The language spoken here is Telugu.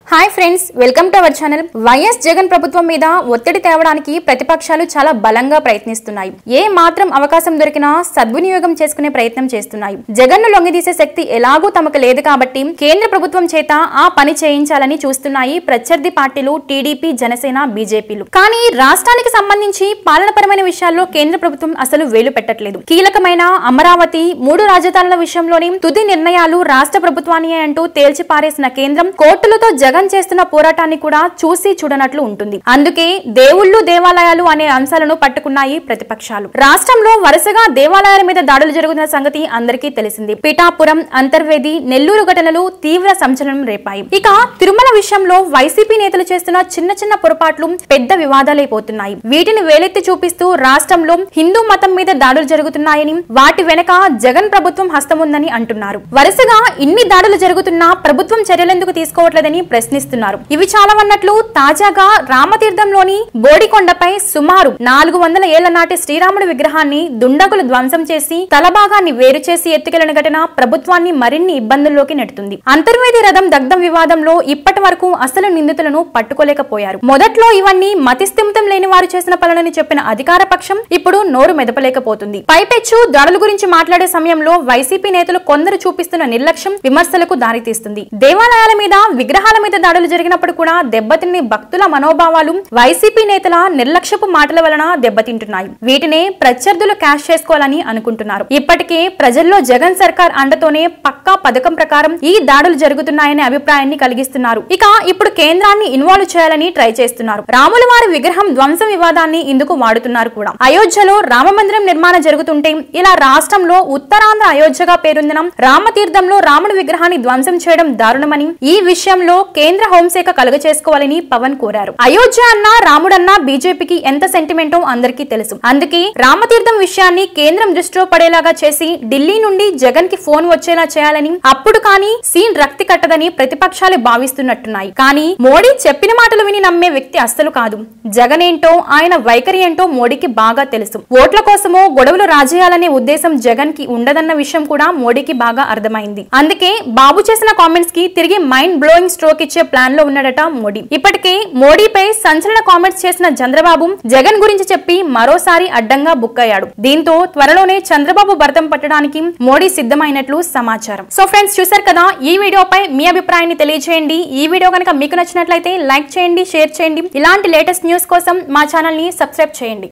hi friends welcome to our channel YS Jagan ప్రభుత్వం మీద ఒత్తిడి తేవడానికి ప్రతిపక్షాలు చాలా బలంగా ప్రయత్నిస్తున్నాయి ఏ మాత్రం అవకాశం దొరికినా సద్వినియోగం చేసుకునే ప్రయత్నం చేస్తున్నాయి జగన్ ను లొంగిదీసే శక్తి ఎలాగూ తమకు లేదు కాబట్టి కేంద్ర ప్రభుత్వం చేత ఆ పని చేయించాలని చూస్తున్నాయి ప్రత్యర్థి పార్టీలు టీడీపీ జనసేన బీజేపీలు కానీ రాష్ట్రానికి సంబంధించి పాలనపరమైన విషయాల్లో కేంద్ర ప్రభుత్వం అసలు వేలు పెట్టట్లేదు కీలకమైన అమరావతి మూడు రాజధానుల విషయంలోని తుది నిర్ణయాలు రాష్ట్ర ప్రభుత్వాన్ని అంటూ తేల్చి పారేసిన కేంద్రం కోర్టులతో జగన్ చేస్తున్న పోరాటాన్ని కూడా చూసి చూడనట్లు ఉంటుంది అందుకే దేవుళ్ళు దేవాలయాలు అనే అంశాలను పట్టుకున్నాయి ప్రతిపక్షాలు రాష్ట్రంలో వరుసగా దేవాలయాల మీద దాడులు జరుగుతున్న సంగతి అందరికీ తెలిసింది పిఠాపురం అంతర్వేది నెల్లూరు ఘటనలు తీవ్ర సంచలనం రేపాయి ఇక తిరుమల విషయంలో వైసీపీ నేతలు చేస్తున్న చిన్న చిన్న పొరపాట్లు పెద్ద వివాదాలైపోతున్నాయి వీటిని వేలెత్తి చూపిస్తూ రాష్ట్రంలో హిందూ మతం మీద దాడులు జరుగుతున్నాయని వాటి వెనక జగన్ ప్రభుత్వం హస్తముందని అంటున్నారు వరుసగా ఇన్ని దాడులు జరుగుతున్నా ప్రభుత్వం చర్యలెందుకు తీసుకోవట్లేదని ప్రశ్నిస్తున్నారు ఇవి చాలవన్నట్లు తాజాగా రామతీర్థంలోని బోడికొండపై సుమారు నాలుగు వందల ఏళ్ల నాటి శ్రీరాముడి విగ్రహాన్ని దుండగులు ధ్వంసం చేసి తలభాగాన్ని వేరు చేసి ఎత్తుకెళ్లిన ఘటన ప్రభుత్వాన్ని మరిన్ని ఇబ్బందుల్లోకి నెడుతుంది అంతర్వేది రథం దగ్ధం వివాదంలో ఇప్పటి వరకు అసలు నిందితులను పట్టుకోలేకపోయారు మొదట్లో ఇవన్నీ మతిస్థిమితం లేని వారు చేసిన పనులని చెప్పిన అధికార పక్షం ఇప్పుడు నోరు మెదపలేకపోతుంది పైపెచ్చు దాడుల గురించి మాట్లాడే సమయంలో వైసీపీ నేతలు కొందరు చూపిస్తున్న నిర్లక్ష్యం విమర్శలకు దారితీస్తుంది దేవాలయాల మీద విగ్రహాల మీద దాడులు జరిగినప్పుడు కూడా దెబ్బతిని భక్తుల మనోభావాలు వైసీపీ నేతల నిర్లక్ష్యపు మాటల వలన దెబ్బతింటున్నాయి వీటినే ప్రత్యర్థులు క్యాష్ చేసుకోవాలని అనుకుంటున్నారు ఇప్పటికే ప్రజల్లో జగన్ సర్కార్ అండతోనే పక్కా పథకం ప్రకారం ఈ దాడులు జరుగుతున్నాయనే అభిప్రాయాన్ని కలిగిస్తున్నారు ఇక ఇప్పుడు కేంద్రాన్ని ఇన్వాల్వ్ చేయాలని ట్రై చేస్తున్నారు రాముల వారి విగ్రహం ధ్వంసం వివాదాన్ని ఇందుకు వాడుతున్నారు కూడా అయోధ్యలో రామ మందిరం నిర్మాణం జరుగుతుంటే ఇలా రాష్ట్రంలో ఉత్తరాంధ్ర అయోధ్యగా పేరొందిన రామతీర్థంలో రాముడి విగ్రహాన్ని ధ్వంసం చేయడం దారుణమని ఈ విషయంలో కేంద్ర హోంశాఖ కలుగ చేసుకోవాలని పవన్ కోరారు అయోధ్య అన్నా రాముడన్నా బీజేపీకి ఎంత సెంటిమెంటో అందరికీ తెలుసు అందుకే రామతీర్థం విషయాన్ని కేంద్రం దృష్టిలో పడేలాగా చేసి ఢిల్లీ నుండి జగన్ కి ఫోన్ వచ్చేలా చేయాలని అప్పుడు కానీ సీన్ రక్తి కట్టదని ప్రతిపక్షాలు భావిస్తున్నట్టున్నాయి కానీ మోడీ చెప్పిన మాటలు విని నమ్మే వ్యక్తి అస్సలు కాదు జగన్ ఏంటో ఆయన వైఖరి ఏంటో మోడీకి బాగా తెలుసు ఓట్ల కోసమో గొడవలు రాజేయాలనే ఉద్దేశం జగన్ కి ఉండదన్న విషయం కూడా మోడీకి బాగా అర్థమైంది అందుకే బాబు చేసిన కామెంట్స్ కి తిరిగి మైండ్ బ్లోయింగ్ స్ట్రోక్ ఇచ్చే ప్లాన్ లో ఉన్నాడట మోడీ ఇప్పటికే మోడీపై సంచలన కామెంట్స్ చేసిన చంద్రబాబు జగన్ గురించి చెప్పి మరోసారి అడ్డంగా బుక్ అయ్యాడు దీంతో త్వరలోనే చంద్రబాబు భర్తం పట్టడానికి మోడీ సిద్ధమైనట్లు సమాచారం సో ఫ్రెండ్స్ చూసారు కదా ఈ వీడియోపై మీ అభిప్రాయాన్ని తెలియజేయండి ఈ వీడియో కనుక మీకు నచ్చినట్లయితే లైక్ చేయండి షేర్ చేయండి ఇలాంటి లేటెస్ట్ న్యూస్ కోసం మా ఛానల్ ని సబ్స్క్రైబ్ చేయండి